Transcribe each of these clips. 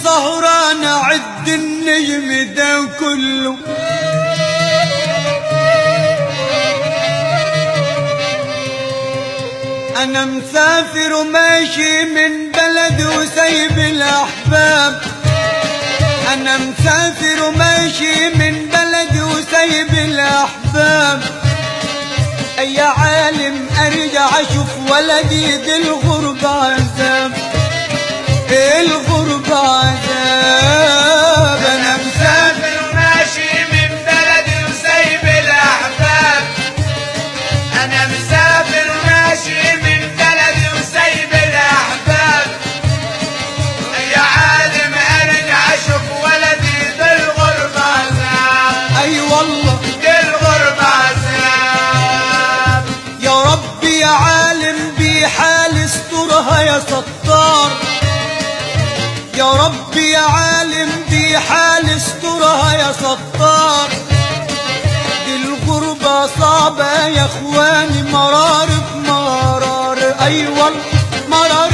سهران اعد النجم ده كله انا مسافر وماشي من بلد وسايب الاحباب انا مسافر وماشي من بلد وسايب الاحباب اي عالم ارجع اشوف ولدي دي الغربة عذاب الغربة عذاب انا مسافر مسافر وماشي من بلدي وسايب الاحباب انا مسافر وماشي من بلدي وسايب الاحباب يا عالم ارجع اشوف ولدي دي الغربة عذاب اي والله دي الغربة عذاب يا رب يا عالم بحال استرها يا ستار يا رب يا عالم بحال استرها يا ستار دي الغربة صعبة يا اخواني مرار بمرار ايوه مرار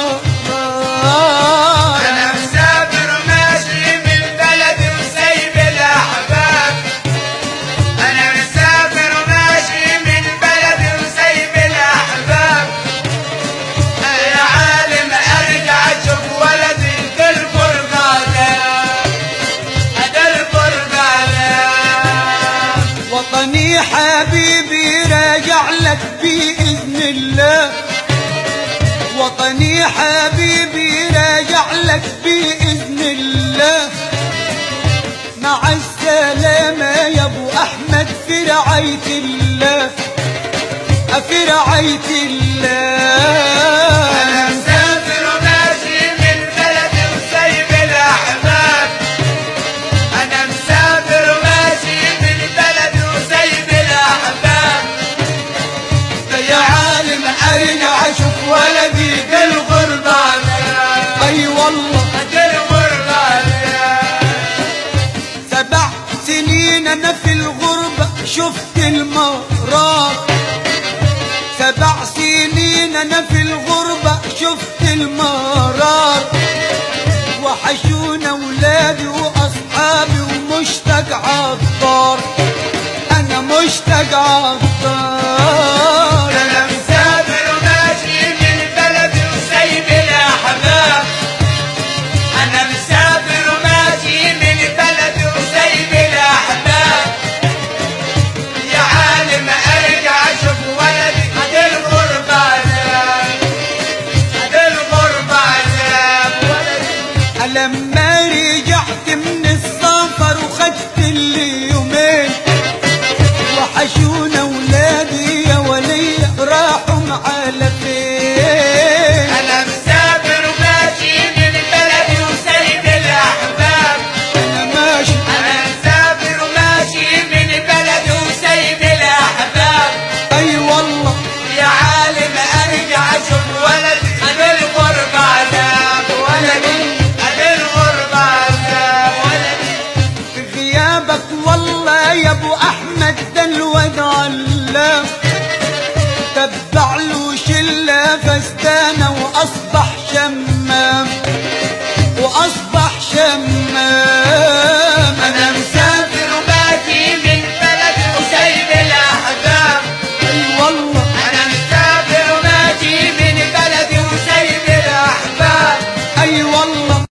بمرار انا مسافر وماشي من بلدي وسايب الاحباب انا مسافر وماشي من بلدي وسايب الاحباب يا عالم ارجع اشوف ولدي دي الغربة عذاب دي الغربة عذاب وطني حبيبي راجع لك بإذن الله وطني حبيبي راجع لك بإذن الله مع السلامة يا أبو أحمد في رعاية الله في رعاية الله انا مسافر وماشي من بلدي وسايب الاحباب انا مسافر وماشي من بلدي وسايب الاحباب يا عالم أرجع أشوف ولدي دي الغربة عذاب أي والله دي الغربة عذاب سبع سنين انا في الغربة شفت المرار سبع سنين انا في الغربة شفت المرار وحشونا اولادي واصحابي ومشتاق عالدار انا مشتاق عالدار انا مسافر وماشي من بلدي وسايب الاحباب انا مسافر وماشي من بلدي وسايب الاحباب يا عالم ارجع اشوف ولدي دي الغربة عذاب دي الغربة عذاب ولدي لما رجعت من السفر وخدت اللي يومين وحشونا ولادي يا ولي راحوا على